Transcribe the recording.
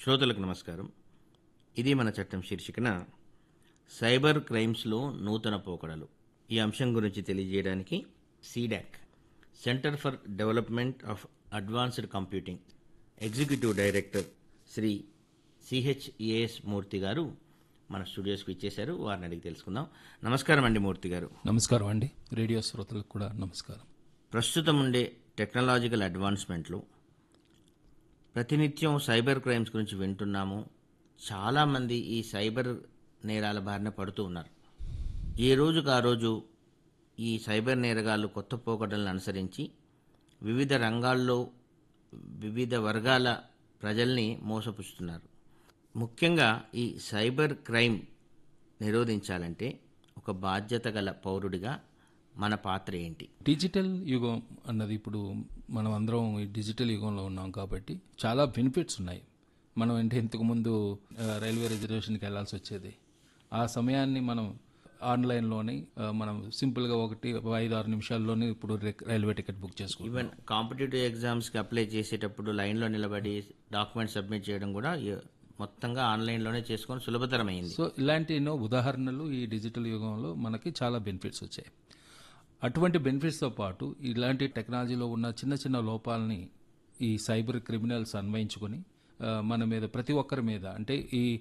శ్రోతలకు నమస్కారం ఇది మన చట్టం శీర్షికన సైబర్ క్రైమ్స్లో నూతన పోకడలు ఈ అంశం గురించి తెలియజేయడానికి CDAC centre for development of advanced computing executive director Shri CHAS Murthy గారు మన స్టూడియోస్కి ఇచ్చేశారు వారిని అడిగి తెలుసుకుందాం నమస్కారం అండి మూర్తి గారు నమస్కారం అండి రేడియో శ్రోతలకు కూడా నమస్కారం ప్రస్తుతం ఉండే టెక్నాలజికల్ అడ్వాన్స్మెంట్లు ప్రతినిత్యం సైబర్ క్రైమ్స్ గురించి వింటున్నాము చాలామంది ఈ సైబర్ నేరాల బారిన పడుతూ ఉన్నారు ఏ రోజుకు ఆ రోజు ఈ సైబర్ నేరగాళ్ళు కొత్త పోకడలను అనుసరించి వివిధ రంగాల్లో వివిధ వర్గాల ప్రజల్ని మోసపుస్తున్నారు ముఖ్యంగా ఈ సైబర్ క్రైమ్ నిరోధించాలంటే ఒక బాధ్యత గల పౌరుడిగా మన పాత్ర ఏంటి డిజిటల్ యుగం అన్నది ఇప్పుడు మనం అందరం ఈ డిజిటల్ యుగంలో ఉన్నాం కాబట్టి చాలా బెనిఫిట్స్ ఉన్నాయి మనం అంటే ఇంతకుముందు ఆ, రైల్వే రిజర్వేషన్కి వెళ్ళాల్సి వచ్చేది ఆ సమయాన్ని మనం ఆన్లైన్లోనే ఆ, మనం సింపుల్గా ఒకటి ఐదు ఆరు నిమిషాల్లోనే ఇప్పుడు రే- రైల్వే టికెట్ బుక్ చేసుకుంటాం ఈవెన్ కాంపిటేటివ్ ఎగ్జామ్స్కి అప్లై చేసేటప్పుడు లైన్లో నిలబడి డాక్యుమెంట్ సబ్మిట్ చేయడం కూడా ఈ- మొత్తంగా ఆన్లైన్లోనే చేసుకొని సులభతరమైంది సో ఇలాంటి ఎన్నో ఉదాహరణలు ఈ డిజిటల్ యుగంలో మనకి చాలా బెనిఫిట్స్ వచ్చాయి అటువంటి బెనిఫిట్స్తో పాటు ఇలాంటి టెక్నాలజీలో ఉన్న చిన్న చిన్న లోపాలని ఈ సైబర్ క్రిమినల్స్ అన్వయించుకొని ఆ, మన మీద ప్రతి ఒక్కరి మీద అంటే ఈ